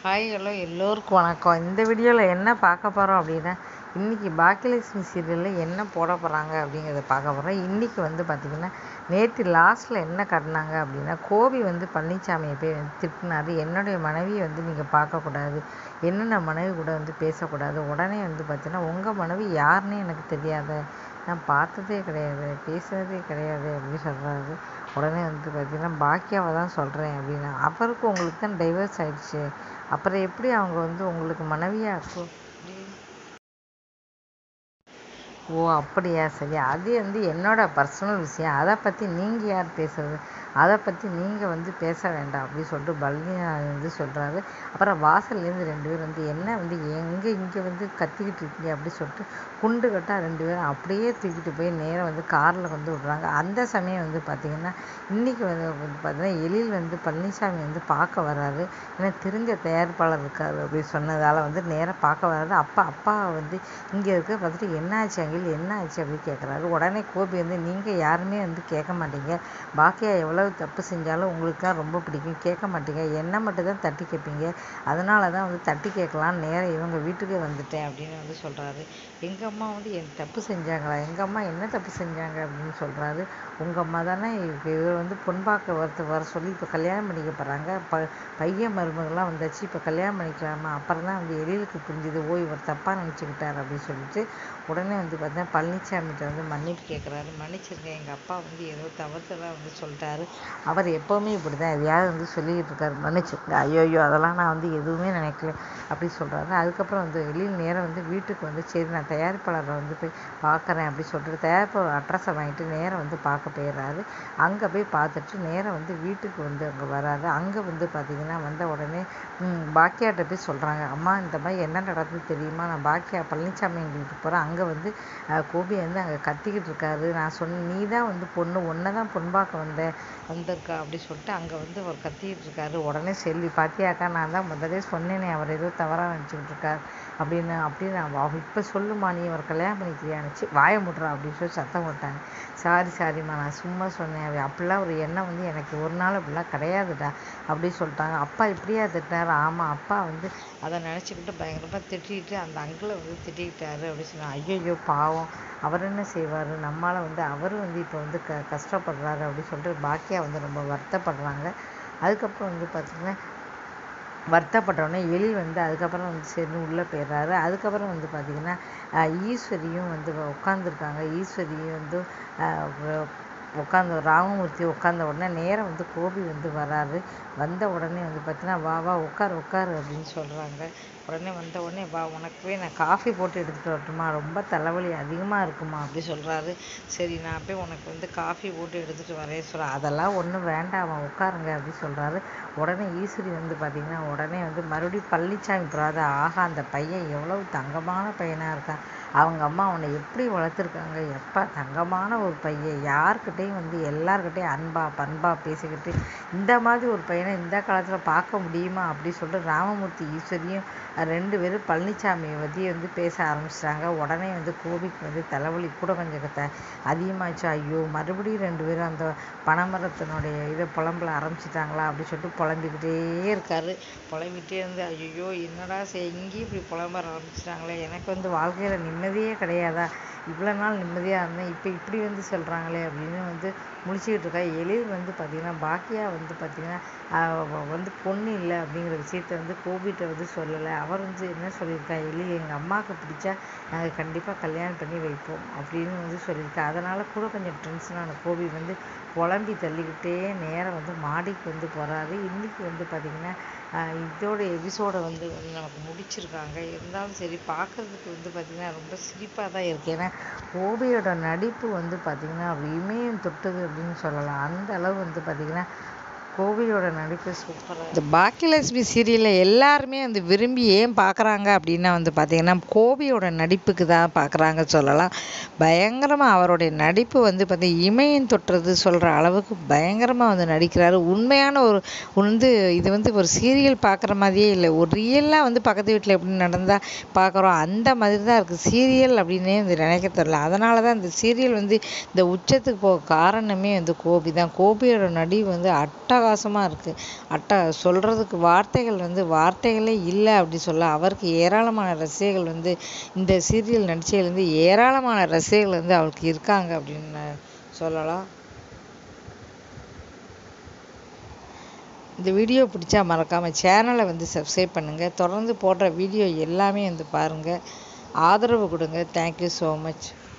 hi hello எல்லோருக்கும் வணக்கம் இந்த வீடியோவில் என்ன பார்க்க போகிறோம் அப்படின்னா இன்றைக்கி பாக்கியலட்சுமி சீரியலில் என்ன போட போகிறாங்க அப்படிங்கிறத பார்க்க போகிறோம் இன்றைக்கி வந்து பார்த்திங்கன்னா நேற்று லாஸ்ட்டில் என்ன காட்டினாங்க அப்படின்னா கோபி வந்து பழனிசாமியை போய் வந்து திட்டினாரு என்னுடைய மனைவியை வந்து நீங்கள் பார்க்கக்கூடாது என்னென்ன மனைவி கூட வந்து பேசக்கூடாது உடனே வந்து பார்த்தீங்கன்னா உங்கள் மனைவி யாருன்னே எனக்கு தெரியாத நான் பார்த்ததே கிடையாது பேசுனதே கிடையாது அப்படின்னு சொல்கிறாரு உடனே வந்து பார்த்தீங்கன்னா பாக்கியாவை தான் சொல்கிறேன் அப்படின்னா அவருக்கு உங்களுக்கு தான் டைவர்ஸ் ஆயிடுச்சு அப்புறம் எப்படி அவங்க வந்து உங்களுக்கு மனைவியாக இருக்கும் ஓ அப்படியா சரி அது வந்து என்னோட பர்சனல் விஷயம் அதை பற்றி நீங்கள் யார் பேசுறது அதை பற்றி நீங்கள் வந்து பேச வேண்டாம் அப்படின்னு சொல்லிட்டு பழனி வந்து சொல்கிறாரு அப்புறம் வாசல்லேருந்து ரெண்டு பேரும் வந்து என்ன வந்து எங்கே இங்கே வந்து கத்திக்கிட்டு இருக்கீங்க அப்படி சொல்லிட்டு குண்டு கட்டாக ரெண்டு பேரும் அப்படியே தூக்கிட்டு போய் நேராக வந்து காரில் வந்து விட்றாங்க அந்த சமயம் வந்து பார்த்திங்கன்னா இன்றைக்கி வந்து பார்த்தீங்கன்னா எழில் வந்து பழனிசாமி வந்து பார்க்க வராரு ஏன்னா தெரிஞ்ச தயாரிப்பாளர் இருக்கார் அப்படி சொன்னதால் வந்து நேராக பார்க்க வராரு அப்பா அப்பா வந்து இங்கே இருக்க பார்த்துட்டு என்ன ஆச்சு அங்கில் என்ன ஆச்சு அப்படின்னு கேட்குறாரு உடனே கோபி வந்து நீங்கள் யாருமே வந்து கேட்க மாட்டீங்க பாக்கியா எவ்வளவு தப்பு செஞ்சாலும் உங்களுக்கு தான் ரொம்ப பிடிக்கும் கேட்க மாட்டீங்க என்ன மட்டும் தான் தட்டி கேட்பீங்க அதனால தான் வந்து தட்டி கேட்கலாம் நேராக இவங்க வீட்டுக்கே வந்துட்டேன் அப்படின்னு வந்து சொல்கிறாரு எங்கள் அம்மா வந்து என் தப்பு செஞ்சாங்களா எங்கள் அம்மா என்ன தப்பு செஞ்சாங்க அப்படின்னு சொல்கிறாரு உங்கள் அம்மா தானே இவர் வந்து பொன் பார்க்க வரத்து வர சொல்லி இப்போ கல்யாணம் பண்ணிக்க போகிறாங்க ப பையன் மருமகள்லாம் வந்தாச்சு இப்போ கல்யாணம் பண்ணிக்கலாமா அப்புறம் தான் வந்து எழிலுக்கு புரிஞ்சுது ஓ இவர் தப்பாக நினச்சிக்கிட்டார் அப்படின்னு சொல்லிட்டு உடனே வந்து பார்த்தீங்கன்னா பழனிசாமிகிட்ட வந்து மன்னிப்பு கேட்குறாரு மன்னிச்சிருங்க எங்கள் அப்பா வந்து ஏதோ தவறுதலாக வந்து சொல்லிட்டாரு அவர் எப்போவுமே இப்படி தான் எதையாவது வந்து சொல்லிக்கிட்டு இருக்காரு மன்னிச்சிருங்க ஐயோ அதெல்லாம் நான் வந்து எதுவுமே நினைக்கல அப்படி சொல்கிறாரு அதுக்கப்புறம் வந்து வெளியில் நேரம் வந்து வீட்டுக்கு வந்து சரி நான் தயாரிப்பாளரை வந்து போய் பார்க்குறேன் அப்படி சொல்லிட்டு தயாரிப்பாளர் அட்ரஸை வாங்கிட்டு நேரம் வந்து பார்க்க போயிடுறாரு அங்கே போய் பார்த்துட்டு நேரம் வந்து வீட்டுக்கு வந்து அங்கே வராரு அங்கே வந்து பார்த்திங்கன்னா வந்த உடனே பாக்கியாட்ட போய் சொல்கிறாங்க அம்மா இந்த மாதிரி என்ன நடக்குது தெரியுமா நான் பாக்கியா பழனிசாமி வீட்டுக்கு போகிறேன் அங்கே வந்து கோபி வந்து அங்கே கத்திக்கிட்டு இருக்காரு நான் சொன்ன நீ தான் வந்து பொண்ணு ஒன்றை தான் பொன் பார்க்க வந்தேன் வந்திருக்கா அப்படி சொல்லிட்டு அங்கே வந்து அவர் கத்திக்கிட்டு இருக்காரு உடனே செல்வி பாத்தியாக்கா நான் தான் முதலே சொன்னேனே அவர் ஏதோ தவறாக நினச்சிக்கிட்டு இருக்கார் அப்படின்னு அப்படின்னு அவ இப்போ சொல்லுமா நீ அவர் கல்யாணம் பண்ணிக்கிறியானுச்சு வாய முட்றா அப்படின்னு சொல்லி சத்தம் போட்டாங்க சாரி சாரிம்மா நான் சும்மா சொன்னேன் அப்படிலாம் ஒரு எண்ணம் வந்து எனக்கு ஒரு நாள் அப்படிலாம் கிடையாதுடா அப்படின்னு சொல்லிட்டாங்க அப்பா இப்படியா திட்டினாரு ஆமாம் அப்பா வந்து அதை நினச்சிக்கிட்டு பயங்கரமாக திட்டிக்கிட்டு அந்த அங்கிளை வந்து திட்டிக்கிட்டாரு அப்படின்னு சொன்னாங்க ஐயோ பாவம் அவர் என்ன செய்வார் நம்மளால் வந்து அவர் வந்து இப்போ வந்து க கஷ்டப்படுறாரு அப்படின்னு சொல்லிட்டு பாக்கியா வந்து ரொம்ப வருத்தப்படுறாங்க அதுக்கப்புறம் வந்து பார்த்திங்கன்னா வருத்தப்பட்டவுடனே எழில் வந்து அதுக்கப்புறம் வந்து சரி உள்ளே போயிடுறாரு அதுக்கப்புறம் வந்து பார்த்திங்கன்னா ஈஸ்வரியும் வந்து உட்காந்துருக்காங்க ஈஸ்வரியும் வந்து உட்காந்து ராமமூர்த்தி உட்காந்த உடனே நேராக வந்து கோபி வந்து வராரு வந்த உடனே வந்து பார்த்தீங்கன்னா வா வா உட்காரு உட்காரு அப்படின்னு சொல்கிறாங்க உடனே வந்த உடனே வா உனக்கு போய் நான் காஃபி போட்டு எடுத்துகிட்டு வரட்டுமா ரொம்ப தலைவலி அதிகமாக இருக்குமா அப்படி சொல்கிறாரு சரி நான் போய் உனக்கு வந்து காஃபி போட்டு எடுத்துகிட்டு வரேன் சொல்கிறேன் அதெல்லாம் ஒன்றும் வேண்டாம் உட்காருங்க அப்படி சொல்கிறாரு உடனே ஈஸ்வரி வந்து பார்த்திங்கன்னா உடனே வந்து மறுபடியும் பழனிசாமி பிராத ஆஹா அந்த பையன் எவ்வளவு தங்கமான பையனாக இருக்கான் அவங்க அம்மா அவனை எப்படி வளர்த்துருக்காங்க எப்போ தங்கமான ஒரு பையன் யார்கிட்டையும் வந்து எல்லார்கிட்டையும் அன்பா பண்பா பேசிக்கிட்டு இந்த மாதிரி ஒரு பையனை இந்த காலத்தில் பார்க்க முடியுமா அப்படி சொல்லிட்டு ராமமூர்த்தி ஈஸ்வரியும் ரெண்டு பேரும் பழனிசாமியை பற்றி வந்து பேச ஆரம்பிச்சிட்டாங்க உடனே வந்து கோபிக்கு வந்து தலைவலி கூட கொஞ்சம் த அதிகமாச்சு ஐயோ மறுபடியும் ரெண்டு பேரும் அந்த பனைமரத்தினுடைய இதை புலம்பல ஆரம்பிச்சிட்டாங்களா அப்படி சொல்லிட்டு புலம்பிக்கிட்டே இருக்காரு புலம்பிகிட்டே இருந்து ஐயோ என்னடா செய் இங்கேயும் இப்படி புலம்ப ஆரம்பிச்சிட்டாங்களே எனக்கு வந்து வாழ்க்கையில் நிம்மதியே கிடையாதா இவ்வளோ நாள் நிம்மதியாக இருந்தேன் இப்போ இப்படி வந்து சொல்கிறாங்களே அப்படின்னு வந்து முழிச்சிக்கிட்டு இருக்கா எழில் வந்து பார்த்திங்கன்னா பாக்கியா வந்து பார்த்திங்கன்னா வந்து பொண்ணு இல்லை அப்படிங்கிற விஷயத்த வந்து கோபிகிட்ட வந்து சொல்லலை அவர் வந்து என்ன சொல்லியிருக்கா எழில் எங்கள் அம்மாவுக்கு பிடிச்சா நாங்கள் கண்டிப்பாக கல்யாணம் பண்ணி வைப்போம் அப்படின்னு வந்து சொல்லியிருக்கா அதனால் கூட கொஞ்சம் டென்ஷனான கோபி வந்து புலம்பி தள்ளிக்கிட்டே நேராக வந்து மாடிக்கு வந்து போகிறாரு இன்றைக்கி வந்து பார்த்திங்கன்னா இதோட எபிசோடை வந்து நமக்கு முடிச்சிருக்காங்க இருந்தாலும் சரி பார்க்குறதுக்கு வந்து பார்த்திங்கன்னா ரொம்ப சிரிப்பாக தான் இருக்குது ஏன்னா கோபியோட நடிப்பு வந்து பார்த்திங்கன்னா இமயம் தொட்டது அப்படின்னு சொல்லலாம் அந்த அளவு வந்து பார்த்திங்கன்னா கோபியோட நடிப்பு சூப்பராக இந்த பாக்கியலட்சுமி சீரியலில் எல்லாருமே வந்து விரும்பி ஏன் பார்க்குறாங்க அப்படின்னா வந்து பார்த்திங்கன்னா கோபியோட நடிப்புக்கு தான் பார்க்குறாங்க சொல்லலாம் பயங்கரமாக அவருடைய நடிப்பு வந்து பார்த்தி இமயம் தொட்டுறது சொல்கிற அளவுக்கு பயங்கரமாக வந்து நடிக்கிறாரு உண்மையான ஒரு வந்து இது வந்து ஒரு சீரியல் பார்க்குற மாதிரியே இல்லை ஒரு ரியலாக வந்து பக்கத்து வீட்டில் எப்படி நடந்தால் பார்க்குறோம் அந்த மாதிரி தான் இருக்குது சீரியல் அப்படின்னே வந்து நினைக்க தெரில அதனால தான் இந்த சீரியல் வந்து இந்த உச்சத்துக்கு போக காரணமே வந்து கோபி தான் கோபியோட நடிப்பு வந்து அட்டா அட்டகாசமாக இருக்குது அட்ட சொல்கிறதுக்கு வார்த்தைகள் வந்து வார்த்தைகளே இல்லை அப்படி சொல்ல அவருக்கு ஏராளமான ரசிகர்கள் வந்து இந்த சீரியல் நடிச்சதுலேருந்து ஏராளமான ரசிகர்கள் வந்து அவளுக்கு இருக்காங்க அப்படின்னு சொல்லலாம் இந்த வீடியோ பிடிச்சா மறக்காமல் சேனலை வந்து சப்ஸ்கிரைப் பண்ணுங்கள் தொடர்ந்து போடுற வீடியோ எல்லாமே வந்து பாருங்கள் ஆதரவு கொடுங்க தேங்க்யூ ஸோ மச்